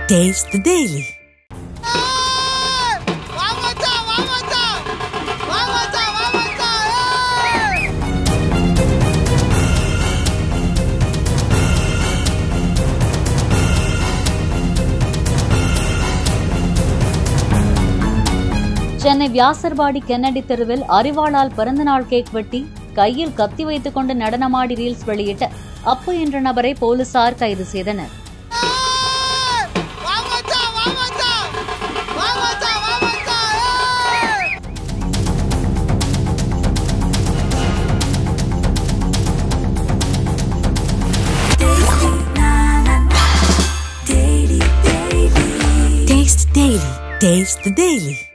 Taste the Daily. Chennai Vyasarpadi Kennedy தெருவில் அறிவாளால் பிறந்தநாள் கேக் வெட்டி கையில் கத்தி வைத்துக் கொண்டு நடனமாடி ரீல்ஸ் வெளியிட்ட அப்பு என்ற நபரை போலீசார் கைது செய்தனர் Taste the Daily. Taste the Daily.